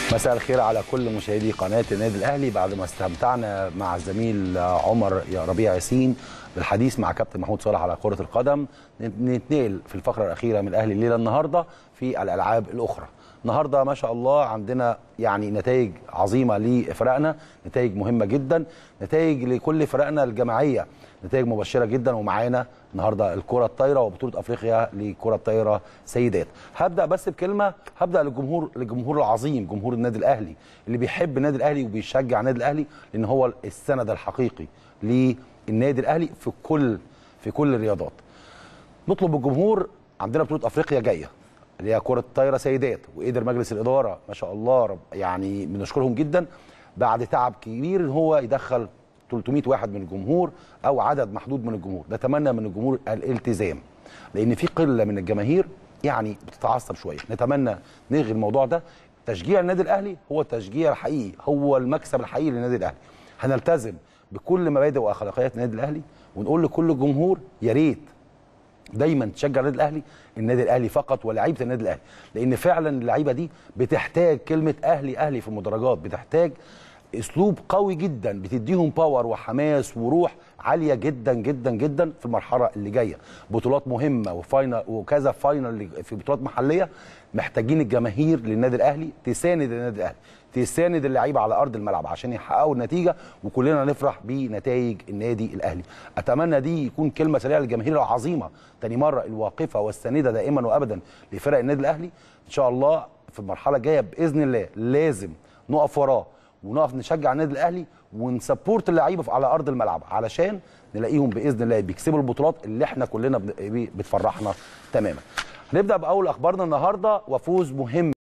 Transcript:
مساء الخير على كل مشاهدي قناه النادي الاهلي بعد ما استمتعنا مع الزميل عمر ربيع ياسين بالحديث مع كابتن محمود صالح على كره القدم نتنقل في الفقره الاخيره من الاهلي الليله النهارده في الالعاب الاخرى النهارده ما شاء الله عندنا يعني نتائج عظيمه لفرقنا نتائج مهمه جدا نتائج لكل فرقنا الجماعيه نتائج مبشره جدا ومعانا النهارده الكره الطايره وبطوله افريقيا لكره الطايره سيدات هبدا بس بكلمه هبدا للجمهور للجمهور العظيم جمهور النادي الاهلي اللي بيحب النادي الاهلي وبيشجع النادي الاهلي لان هو السند الحقيقي للنادي الاهلي في كل في كل الرياضات نطلب الجمهور عندنا بطوله افريقيا جايه اللي هي كره الطايره سيدات وقدر مجلس الاداره ما شاء الله رب يعني بنشكرهم جدا بعد تعب كبير ان هو يدخل 300 واحد من الجمهور او عدد محدود من الجمهور نتمنى من الجمهور الالتزام لان في قله من الجماهير يعني بتتعصب شويه نتمنى نلغي الموضوع ده تشجيع النادي الاهلي هو التشجيع الحقيقي هو المكسب الحقيقي للنادي الاهلي هنلتزم بكل مبادئ واخلاقيات النادي الاهلي ونقول لكل الجمهور يا ريت دايما تشجع النادي الاهلي النادي الاهلي فقط ولاعيبه النادي الاهلي لان فعلا اللعيبه دي بتحتاج كلمه اهلي اهلي في المدرجات بتحتاج اسلوب قوي جدا بتديهم باور وحماس وروح عاليه جدا جدا جدا في المرحله اللي جايه بطولات مهمه وفاينل وكذا فاينل في بطولات محليه محتاجين الجماهير للنادي الاهلي تساند النادي الاهلي تساند اللعيبه على ارض الملعب عشان يحققوا النتيجه وكلنا نفرح بنتائج النادي الاهلي اتمنى دي يكون كلمه سريعه للجماهير العظيمه تاني مره الواقفه والسانده دائما وابدا لفرق النادي الاهلي ان شاء الله في المرحله الجايه باذن الله لازم نقف وراه ونقف نشجع النادي الاهلي ونسبورت اللعيبه على ارض الملعب علشان نلاقيهم باذن الله بيكسبوا البطولات اللي احنا كلنا بتفرحنا تماما. نبدا باول اخبارنا النهارده وفوز مهم